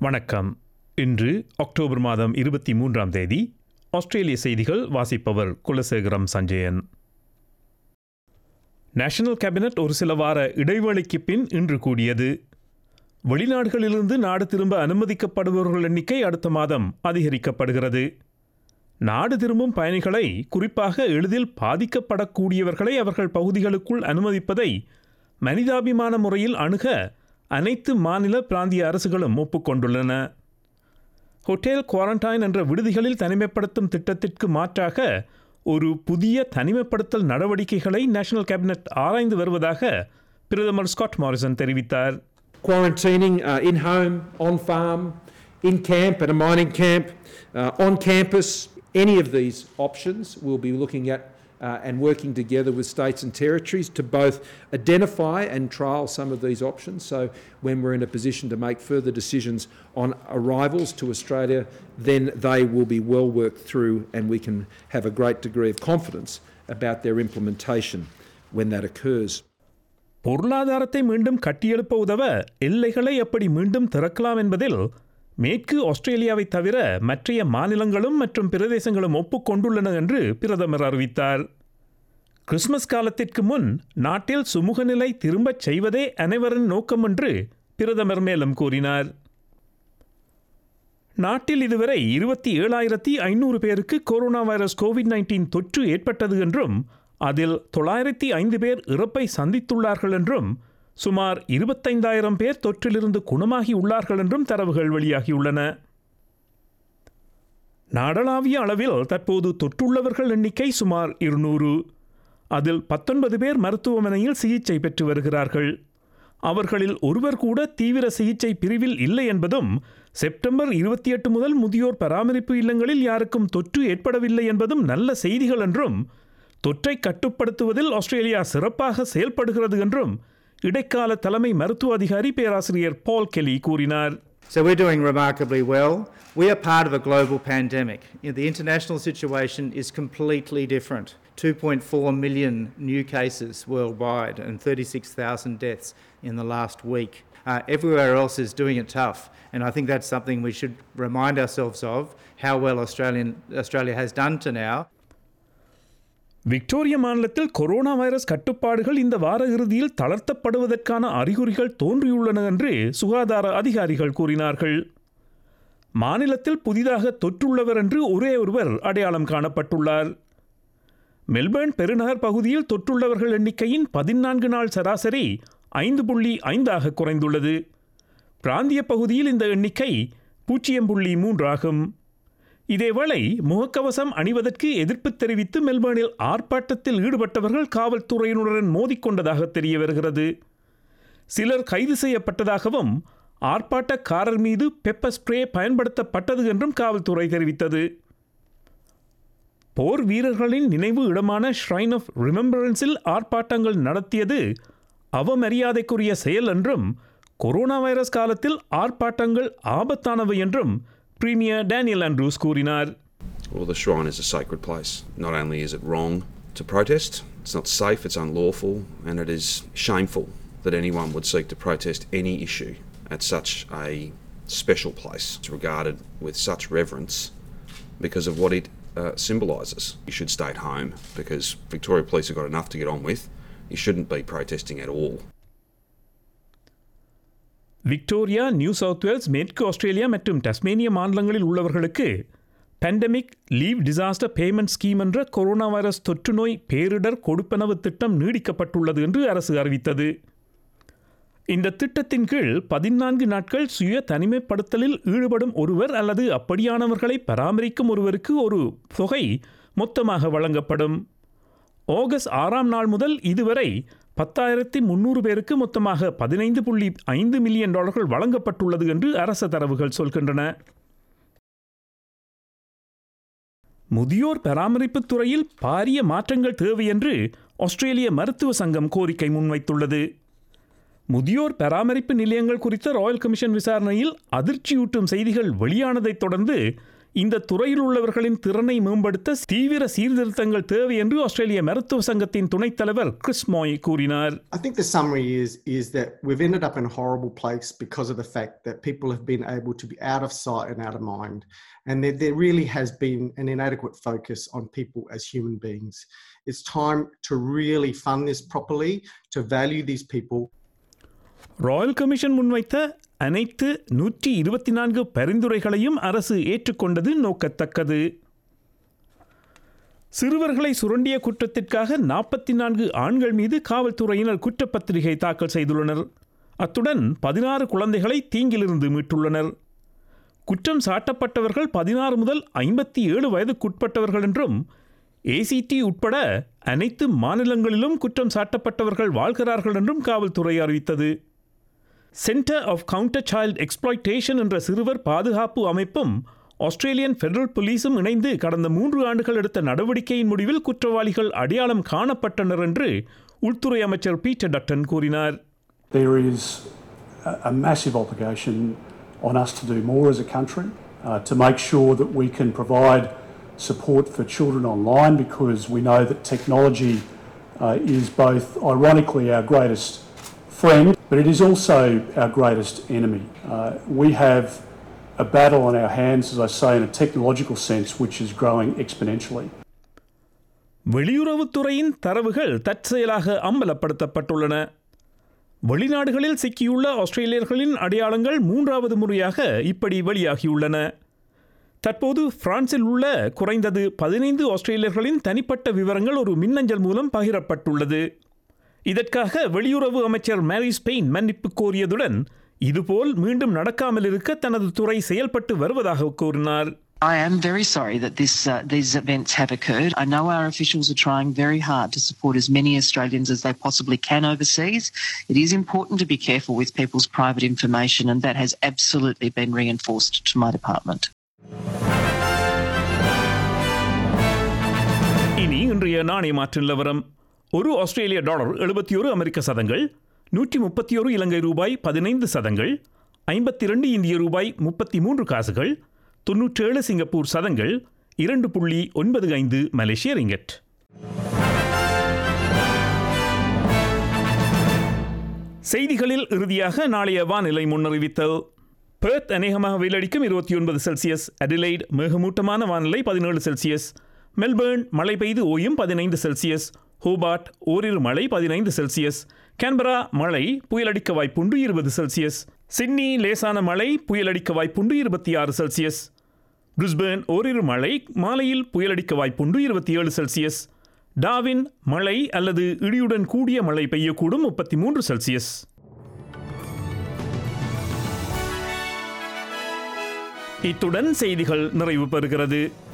வணக்கம் இன்று அக்டோபர் மாதம் இருபத்தி மூன்றாம் தேதி ஆஸ்திரேலிய செய்திகள் வாசிப்பவர் குலசேகரம் சஞ்சயன் நேஷனல் கேபினட் ஒரு சில வார இடைவேளைக்கு பின் இன்று கூடியது வெளிநாடுகளிலிருந்து நாடு திரும்ப அனுமதிக்கப்படுபவர்கள் எண்ணிக்கை அடுத்த மாதம் அதிகரிக்கப்படுகிறது நாடு திரும்பும் பயணிகளை குறிப்பாக எளிதில் பாதிக்கப்படக்கூடியவர்களை அவர்கள் பகுதிகளுக்குள் அனுமதிப்பதை மனிதாபிமான முறையில் அணுக அனைத்து மாநில பிராந்திய அரசுகளும் ஒப்புக்கொண்டுள்ளன ஹோட்டல் குவாரண்டைன் என்ற விடுதிகளில் தனிமைப்படுத்தும் திட்டத்திற்கு மாற்றாக ஒரு புதிய தனிமைப்படுத்தல் நடவடிக்கைகளை நேஷனல் கேபினட் ஆராய்ந்து வருவதாக பிரதமர் ஸ்காட் மாரிசன் தெரிவித்தார் quarantining uh, in home, on farm, in camp, at a mining camp, uh, on campus. Any of these options we'll be looking at uh, and working together with states and territories to both identify and trial some of these options. So, when we're in a position to make further decisions on arrivals to Australia, then they will be well worked through and we can have a great degree of confidence about their implementation when that occurs. பொருளாதாரத்தை மீண்டும் கட்டியெழுப்ப உதவ எல்லைகளை எப்படி மீண்டும் திறக்கலாம் என்பதில் மேற்கு ஆஸ்திரேலியாவை தவிர மற்றைய மாநிலங்களும் மற்றும் பிரதேசங்களும் ஒப்புக்கொண்டுள்ளன என்று பிரதமர் அறிவித்தார் கிறிஸ்மஸ் காலத்திற்கு முன் நாட்டில் சுமூக நிலை திரும்பச் செய்வதே அனைவரின் நோக்கம் என்று பிரதமர் மேலும் கூறினார் நாட்டில் இதுவரை இருபத்தி ஏழாயிரத்தி ஐநூறு பேருக்கு கொரோனா வைரஸ் கோவிட் நைன்டீன் தொற்று ஏற்பட்டது என்றும் அதில் தொள்ளாயிரத்தி ஐந்து பேர் இறப்பை சந்தித்துள்ளார்கள் என்றும் சுமார் இருபத்தைந்தாயிரம் பேர் தொற்றிலிருந்து குணமாகி உள்ளார்கள் என்றும் தரவுகள் வெளியாகியுள்ளன நாடளாவிய அளவில் தற்போது தொற்றுள்ளவர்கள் எண்ணிக்கை சுமார் இருநூறு அதில் பத்தொன்பது பேர் மருத்துவமனையில் சிகிச்சை பெற்று வருகிறார்கள் அவர்களில் ஒருவர் கூட தீவிர சிகிச்சை பிரிவில் இல்லை என்பதும் செப்டம்பர் இருபத்தி எட்டு முதல் முதியோர் பராமரிப்பு இல்லங்களில் யாருக்கும் தொற்று ஏற்படவில்லை என்பதும் நல்ல செய்திகள் என்றும் தொற்றை கட்டுப்படுத்துவதில் ஆஸ்திரேலியா சிறப்பாக செயல்படுகிறது என்றும் இடைக்கால தலைமை மருத்துவ அதிகாரி பேராசிரியர் பால் கெலி கூறினார் So we're doing remarkably well. We are part of a global pandemic. You know, the international situation is completely different. 2.4 million new cases worldwide and 36,000 deaths in the last week. Uh, everywhere else is doing it tough, and I think that's something we should remind ourselves of how well Australian, Australia has done to now. Victoria மாநிலத்தில் corona virus கட்டுப்பாடுகள் இந்த வார இறுதியில் தளர்த்தப்படுவதற்கான அறிகுறிகள் தோன்றியுள்ளன என்று சுகாதார அதிகாரிகள் கூறினார்கள் மாநிலத்தில் புதிதாக தொற்றுள்ளவர் என்று ஒரே ஒருவர் அடையாளம் காணப்பட்டுள்ளார் மெல்பர்ன் பெருநகர் பகுதியில் தொற்றுள்ளவர்கள் எண்ணிக்கையின் பதினான்கு நாள் சராசரி ஐந்து புள்ளி ஐந்தாக குறைந்துள்ளது பிராந்திய பகுதியில் இந்த எண்ணிக்கை பூஜ்ஜியம் புள்ளி மூன்றாகும் இதேவேளை முகக்கவசம் அணிவதற்கு எதிர்ப்பு தெரிவித்து மெல்பர்னில் ஆர்ப்பாட்டத்தில் ஈடுபட்டவர்கள் காவல்துறையினருடன் மோதிக்கொண்டதாக தெரிய வருகிறது சிலர் கைது செய்யப்பட்டதாகவும் ஆர்ப்பாட்டக்காரர் மீது பெப்பர் ஸ்ப்ரே பயன்படுத்தப்பட்டது என்றும் காவல்துறை தெரிவித்தது போர் வீரர்களின் நினைவு இடமான ஷ்ரைன் ஆஃப் ரிமெம்பரன்ஸில் ஆர்ப்பாட்டங்கள் நடத்தியது அவமரியாதைக்குரிய செயல் என்றும் கொரோனா வைரஸ் காலத்தில் ஆர்ப்பாட்டங்கள் ஆபத்தானவை என்றும் பிரீமியர் டேனியல் ஆண்ட்ரூஸ் கூறினார் Well, the shrine is a sacred place. Not only is it wrong to protest, it's not safe, it's unlawful, and it is shameful that anyone would seek to protest any issue at such a special place. It's regarded with such reverence because of what it uh, symbolises. You should stay at home because Victoria Police have got enough to get on with. You shouldn't be protesting at all. Victoria New South Wales மேற்கு Australia மற்றும் Tasmania மாநிலங்களில் உள்ளவர்களுக்கு pandemic leave disaster payment scheme என்ற corona virus தொற்று நோய் பேரிடர் கொடுப்பனவு திட்டம் நீடிக்கப்பட்டுள்ளது என்று அரசு அறிவித்தது இந்த திட்டத்தின் கீழ் பதினான்கு நாட்கள் சுய தனிமைப்படுத்தலில் ஈடுபடும் ஒருவர் அல்லது அப்படியானவர்களை பராமரிக்கும் ஒருவருக்கு ஒரு தொகை மொத்தமாக வழங்கப்படும் ஆகஸ்ட் ஆறாம் நாள் முதல் இதுவரை பத்தாயிரத்தி முன்னூறு பேருக்கு மொத்தமாக பதினைந்து புள்ளி ஐந்து மில்லியன் டாலர்கள் வழங்கப்பட்டுள்ளது என்று அரச தரவுகள் சொல்கின்றன முதியோர் பராமரிப்புத் துறையில் பாரிய மாற்றங்கள் தேவை என்று ஆஸ்திரேலிய மருத்துவ சங்கம் கோரிக்கை முன்வைத்துள்ளது முதியோர் பராமரிப்பு நிலையங்கள் குறித்த ராயல் கமிஷன் விசாரணையில் அதிர்ச்சியூட்டும் செய்திகள் வெளியானதைத் தொடர்ந்து இந்த துறையில் உள்ளவர்களின் திறனை மேம்படுத்த தீவிர சீர்திருத்தங்கள் தேவை என்று ஆஸ்திரேலிய மருத்துவ சங்கத்தின் துணைத் தலைவர் கிறிஸ் மாய் கூறினார் I think the summary is is that we've ended up in a horrible place because of the fact that people have been able to be out of sight and out of mind, and that there really has been an inadequate focus on people as human beings. It's time to really fund this properly, to value these people, royal commission முன்வைத்த அனைத்து நூற்றி இருபத்தி நான்கு பரிந்துரைகளையும் அரசு ஏற்றுக்கொண்டது நோக்கத்தக்கது சிறுவர்களை சுரண்டிய குற்றத்திற்காக நாற்பத்தி நான்கு ஆண்கள் மீது காவல்துறையினர் குற்றப்பத்திரிகை தாக்கல் செய்துள்ளனர் அத்துடன் பதினாறு குழந்தைகளை தீங்கிலிருந்து மீட்டுள்ளனர் குற்றம் சாட்டப்பட்டவர்கள் பதினாறு முதல் ஐம்பத்தி ஏழு வயதுக்குட்பட்டவர்கள் என்றும் ஏசிடி உட்பட அனைத்து மாநிலங்களிலும் குற்றம் சாட்டப்பட்டவர்கள் வாழ்கிறார்கள் என்றும் காவல்துறை அறிவித்தது centre of counter child exploitation என்ற சிறுவர் பாதுகாப்பு அமைப்பும் ஆஸ்திரேலியன் ஃபெடரல் போலீஸும் இணைந்து கடந்த மூன்று ஆண்டுகள் எடுத்த நடவடிக்கையின் முடிவில் குற்றவாளிகள் அடையாளம் காணப்பட்டனர் என்று உள்துறை அமைச்சர் பீட்டர் டட்டன் கூறினார் There is a, a massive obligation on us to do more as a country uh, to make sure that we can provide support for children online because we know that technology uh, is both, ironically, our greatest friend, but it is also our greatest enemy. Uh, we have a battle on our hands, as I say, in a technological sense, which is growing exponentially. வெளியுறவுத்துறையின் தரவுகள் தற்செயலாக அம்பலப்படுத்தப்பட்டுள்ளன வெளிநாடுகளில் சிக்கியுள்ள ஆஸ்திரேலியர்களின் அடையாளங்கள் மூன்றாவது முறையாக இப்படி வெளியாகியுள்ளன தற்போது பிரான்சில் உள்ள குறைந்தது பதினைந்து ஆஸ்திரேலியர்களின் தனிப்பட்ட விவரங்கள் ஒரு மின்னஞ்சல் மூலம் பகிரப்பட்டுள்ளது இதற்காக வெளியுறவு அமைச்சர் மேரி ஸ்பெயின் மன்னிப்பு கோரியதுடன் இதுபோல் மீண்டும் நடக்காமல் இருக்க தனது துறை செயல்பட்டு வருவதாக கூறினார் I am very sorry that this, uh, these events have occurred. I know our officials are trying very hard to support as many Australians as they possibly can overseas. It is important to be careful with people's private information, and that has absolutely been reinforced to my department. இனி இன்றைய நாணய மாற்று நிலவரம் ஒரு ஆஸ்திரேலிய dollar எழுபத்தி ஒரு அமெரிக்க சதங்கள் நூற்றி முப்பத்தி ஒரு இலங்கை ரூபாய் பதினைந்து சதங்கள் ஐம்பத்தி ரெண்டு இந்திய ரூபாய் முப்பத்தி மூன்று காசுகள் தொன்னூற்றேழு சிங்கப்பூர் சதங்கள் இரண்டு புள்ளி ஒன்பது ஐந்து மலேசிய ரிங்கெட் செய்திகளில் இறுதியாக நாளைய வானிலை முன்னறிவித்தல் பெர்த் அநேகமாக வெயிலடிக்கும் இருபத்தி ஒன்பது செல்சியஸ் அடிலைட் மேகமூட்டமான வானிலை பதினேழு செல்சியஸ் மெல்பேர்ன் மழை பெய்து ஓயும் பதினைந்து செல்சியஸ் ஹோபார்ட் ஓரிரு மழை பதினைந்து செல்சியஸ் கேன்பரா மழை புயலடிக்க வாய்ப்புண்டு இருபது செல்சியஸ் சிட்னி லேசான மழை புயலடிக்க வாய்ப்புண்டு இருபத்தி ஆறு செல்சியஸ் பிரிஸ்பேர்ன் ஓரிரு மழை மாலையில் புயலடிக்க வாய்ப்புண்டு இருபத்தி ஏழு செல்சியஸ் டாவின் மழை அல்லது இடியுடன் கூடிய மழை பெய்யக்கூடும் முப்பத்தி மூன்று செல்சியஸ் இத்துடன் செய்திகள் நிறைவு பெறுகிறது